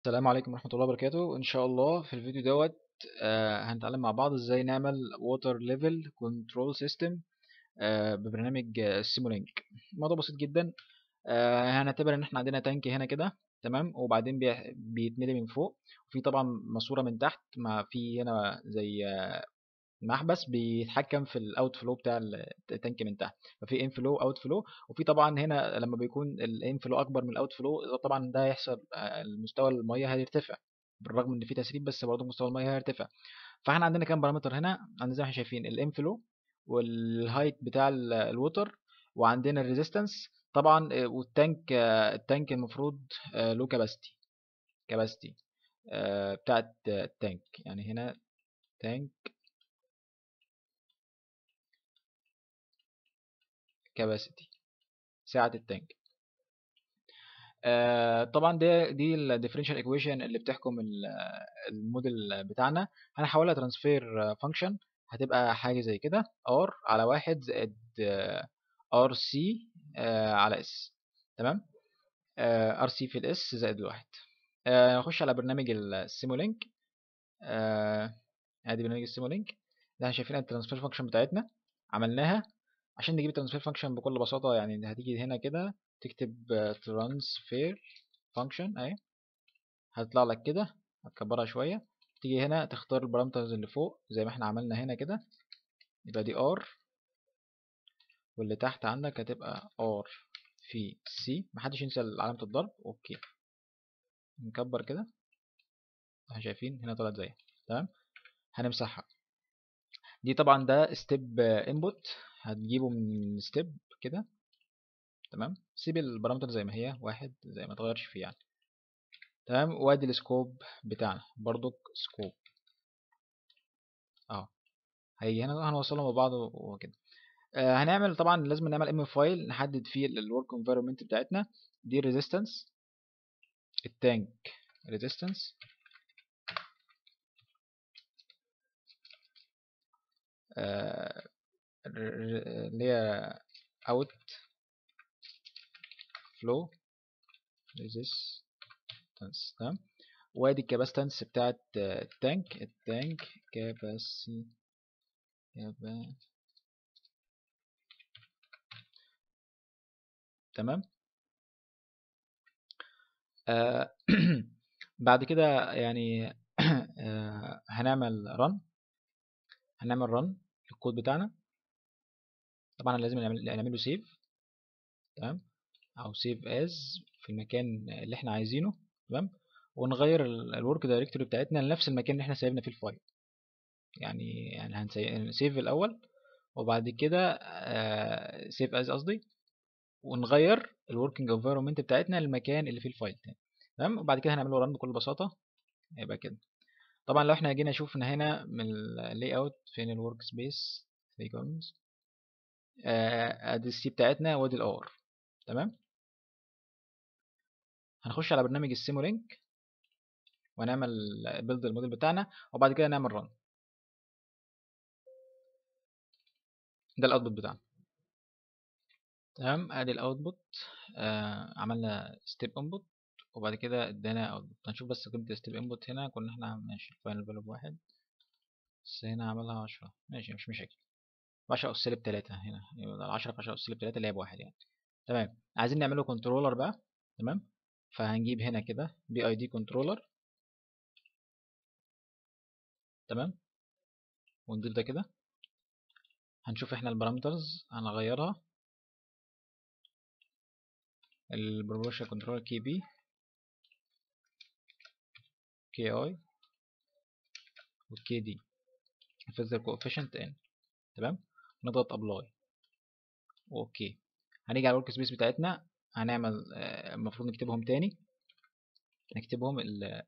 السلام عليكم ورحمة الله وبركاته إن شاء الله في الفيديو دوت آه هنتعلم مع بعض إزاي نعمل Water Level Control System آه ببرنامج سيمولينك الموضوع بسيط جدا آه هنعتبر إن إحنا عندنا تانك هنا كده تمام وبعدين بي- بيتملي من فوق وفي طبعا ماسورة من تحت مع في هنا زي آه، محبس بيتحكم في الاوت فلو بتاع التانك من تحت ففي ان فلو اوت فلو وفي طبعا هنا لما بيكون الان فلو اكبر من الاوت فلو طبعا ده هيحصل آه، المستوى الميه هيرتفع بالرغم ان في تسريب بس برضه مستوى الميه هيرتفع فاحنا عندنا كام بارامتر هنا عندنا زي ما احنا شايفين الان فلو والهايت بتاع ال- الووتر وعندنا الريزيستنس طبعا آه، والتانك آه، التانك المفروض له كاباسيتي كاباسيتي بتاعت التانك يعني هنا تانك كاباسيتي سعة التانك آه طبعا دي دي الديفرنشال ايكويشن اللي بتحكم ال- الموديل بتاعنا هنحولها ترانسفير فانكشن هتبقى حاجه زي كده ار على واحد زائد ار سي على اس تمام ار سي في الاس زائد الواحد آه، نخش على برنامج السيمولينك آه، ادي برنامج السيمولينك ده احنا شايفين الترانسفير فانكشن بتاعتنا عملناها عشان نجيب الترانسفير فانكشن بكل بساطه يعني هتيجي هنا كده تكتب ترانسفير فانكشن اهي هتطلع لك كده هتكبرها شويه تيجي هنا تختار البارامترز اللي فوق زي ما احنا عملنا هنا كده يبقى دي ار واللي تحت عندك هتبقى ار في سي محدش ينسى علامه الضرب اوكي نكبر كده احنا شايفين هنا طلعت زيها تمام هنمسحها دي طبعا ده ستيب انبوت هتجيبه من ستيب كده تمام سيب البارامتر زي ما هي واحد زي ما تغيرش فيه يعني تمام وادي السكوب بتاعنا برضك سكوب اه هيجي هنا هنوصلهم ببعض وكده آه هنعمل طبعا لازم نعمل ام فايل نحدد فيه الورك انفايرمنت بتاعتنا دي ريزيستنس التانك ريزيستنس آه اللي هي اوت فلو ريزيستنس تمام وادي الكاباستنس بتاعت التانك التانك كاباسي كابا تمام آه بعد كده يعني آه هنعمل رن هنعمل رن للكود بتاعنا طبعا لازم نعمل نعمل له سيف تمام او سيف از في المكان اللي احنا عايزينه تمام ونغير الورك دايركتوري بتاعتنا لنفس المكان اللي احنا سايبنا فيه الفايل يعني يعني هنسيف الاول وبعد كده سيف از قصدي ونغير الوركينج انفايرمنت بتاعتنا للمكان اللي فيه الفايل تاني تمام وبعد كده هنعمله رن بكل بساطه هيبقى كده طبعا لو احنا جينا شوفنا هنا من اللاي اوت فين الورك سبيس كولمز ادي السي بتاعتنا وادي الار تمام هنخش على برنامج السيمولينك ونعمل بيلد الموديل بتاعنا وبعد كده نعمل رن ده الاوتبوت بتاعنا تمام ادي الاوتبوت آه عملنا ستيب انبوت وبعد كده ادانا اوتبوت هنشوف بس قيمه الستيب انبوت هنا كنا احنا ماشي الفاينل فاليو بواحد بس هنا عملها عشرة ماشي مش مشاكل عشرة أس سالب تلاتة هنا يبقى عشرة في عشرة أس سالب تلاتة اللي هي بواحد يعني تمام عايزين نعمله كنترولر بقى تمام فهنجيب هنا كده بي اي دي كنترولر تمام ونضيف ده كده هنشوف احنا البارامترز هنغيرها البروبوشن كنترول كي بي كي اي والكي دي الفيزر كوفيشنت ان تمام نضغط ابلاي اوكي هنيجي على الورك سبيس بتاعتنا هنعمل المفروض نكتبهم تاني نكتبهم ال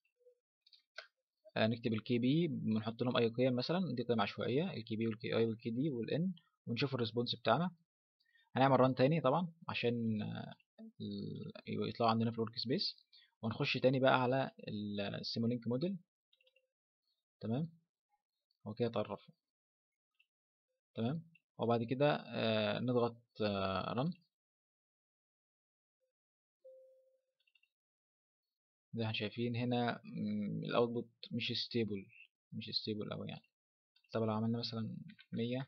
نكتب الكي بي بنحط لهم اي قيم مثلا دي قيم عشوائيه الكي بي والكي اي والكي دي والان ونشوف الريسبونس بتاعنا هنعمل ران تاني طبعا عشان يطلعوا عندنا في الورك سبيس ونخش تاني بقى على السيمولينك موديل تمام هو كده اتعرف تمام وبعد كده آه نضغط آه رن زي ما احنا شايفين هنا الاوتبوت مش ستيبل مش ستيبل اوي يعني طب لو عملنا مثلا مية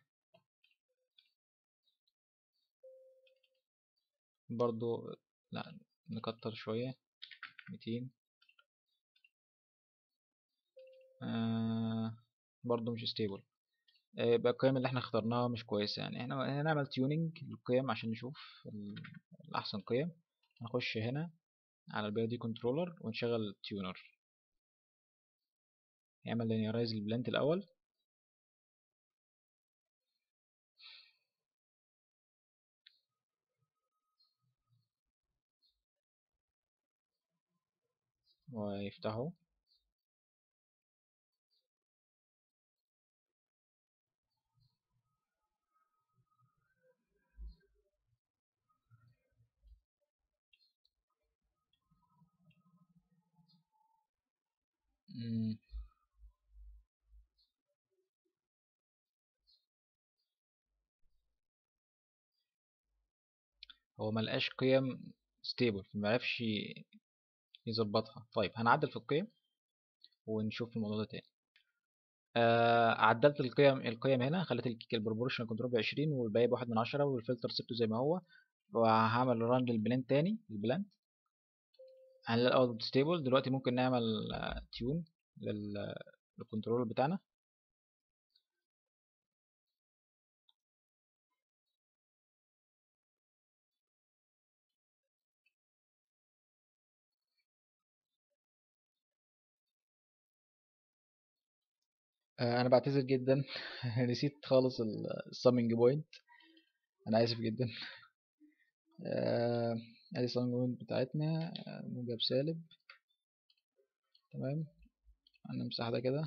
برضو لا نكتر شوية ميتين آه برضو مش ستيبل يبقى القيم اللي احنا اخترناها مش كويسة يعني احنا هنعمل تيوننج للقيم عشان نشوف الأحسن قيم هنخش هنا على البي دي كنترولر ونشغل تيونر يعمل لينيرايز البلانت الأول ويفتحه مم. هو ملقاش قيم ستيبل معرفش يظبطها طيب هنعدل في القيم ونشوف الموضوع ده تاني آه عدلت القيم القيم هنا خليت البروبورشن كنترول بعشرين والباقي بواحد من عشرة والفلتر سبته زي ما هو وهعمل ران للبلان تاني البلان هنلاقي الاوتبوت ستيبل دلوقتي ممكن نعمل تيون للكنترول بتاعنا انا بعتذر جدا نسيت خالص السامنج بوينت انا اسف جدا ادي السامنج بوينت بتاعتنا موجب سالب تمام هنمسح ده كده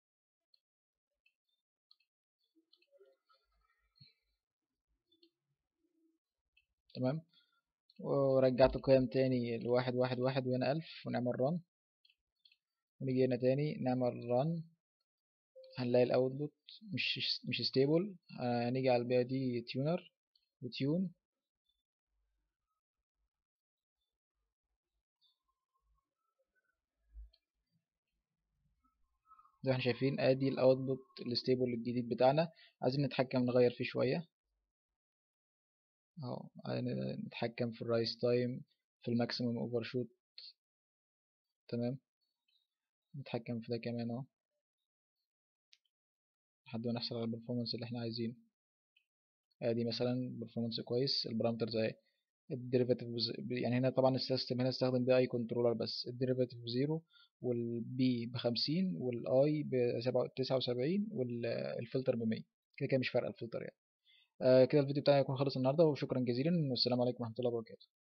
تمام ورجعت القيم تاني لواحد واحد واحد وهنا ألف ونعمل رن ونيجي هنا تاني نعمل رن هنلاقي الاوتبوت مش مش ستيبل هنيجي على البيئة دي تيونر وتيون زي ما احنا شايفين ادي الاوتبوت الستيبل الجديد بتاعنا عايزين نتحكم نغير فيه شوية اهو نتحكم في الرايس تايم في الماكسيمم اوفر شوت تمام نتحكم في ده كمان اهو لحد ما نحصل على البرفورمانس اللي احنا عايزينه ادي مثلا برفورمانس كويس البارامترز اهي الديريفاتيف يعني هنا طبعا السيستم هنا استخدم بي اي كنترولر بس الديريفاتيف بزيرو والبي بخمسين والاي بتسعة وسبعين والفلتر بمية كده كده مش فارقة الفلتر يعني آه كده الفيديو بتاعي يكون خلص النهارده وشكرا جزيلا والسلام عليكم ورحمة الله وبركاته